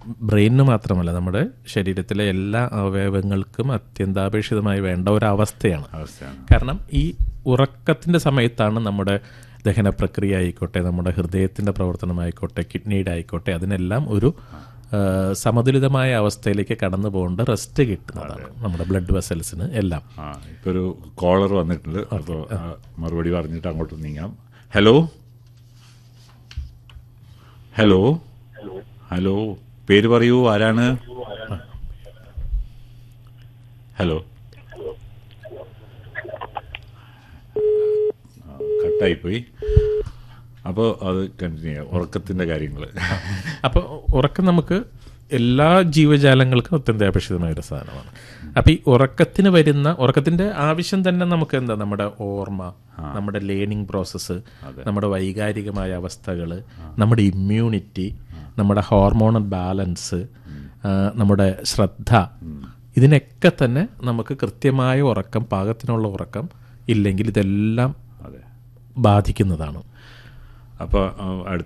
ബ്രെയിനിന് മാത്രമല്ല നമ്മുടെ ശരീരത്തിലെ എല്ലാ അവയവങ്ങൾക്കും അത്യന്താപേക്ഷിതമായി വേണ്ട ഒരു അവസ്ഥയാണ് അവസ്ഥയാണ് കാരണം ഈ ഉറക്കത്തിൻ്റെ സമയത്താണ് നമ്മുടെ ദഹന പ്രക്രിയ ആയിക്കോട്ടെ നമ്മുടെ ഹൃദയത്തിൻ്റെ പ്രവർത്തനമായിക്കോട്ടെ കിഡ്നിയുടെ ആയിക്കോട്ടെ അതിനെല്ലാം ഒരു ആ, സമതുലിതമായ അവസ്ഥയിലേക്ക് കടന്നു പോകേണ്ട റെസ്റ്റ് കിട്ടുന്നതാണ് നമ്മുടെ ബ്ലഡ് വെസൽസിന് എല്ലാം ആ ഇപ്പൊ ഒരു കോളർ വന്നിട്ടുണ്ട് അപ്പോൾ മറുപടി പറഞ്ഞിട്ട് അങ്ങോട്ട് നീങ്ങാം ഹലോ ഹലോ ഹലോ പേര് പറയൂ ആരാണ് ഹലോ കട്ടായി പോയി അപ്പോൾ അത് കണ്ടിന്യൂ ചെയ്യാം ഉറക്കത്തിന്റെ കാര്യങ്ങൾ അപ്പോൾ ഉറക്കം നമുക്ക് എല്ലാ ജീവജാലങ്ങൾക്കും അത്യന്താപേക്ഷിതമായ ഒരു സാധനമാണ് അപ്പോൾ ഈ ഉറക്കത്തിന് വരുന്ന ഉറക്കത്തിന്റെ ആവശ്യം തന്നെ നമുക്ക് എന്താ നമ്മുടെ ഓർമ്മ നമ്മുടെ ലേണിംഗ് പ്രോസസ്സ് നമ്മുടെ വൈകാരികമായ അവസ്ഥകൾ നമ്മുടെ ഇമ്മ്യൂണിറ്റി നമ്മുടെ ഹോർമോണൽ ബാലൻസ് ആ, നമ്മുടെ ശ്രദ്ധ ഇതിനൊക്കെ തന്നെ നമുക്ക് കൃത്യമായ ഉറക്കം പാകത്തിനുള്ള ഉറക്കം ഇല്ലെങ്കിൽ ഇതെല്ലാം അതെ ബാധിക്കുന്നതാണ് അപ്പോൾ അടുത്ത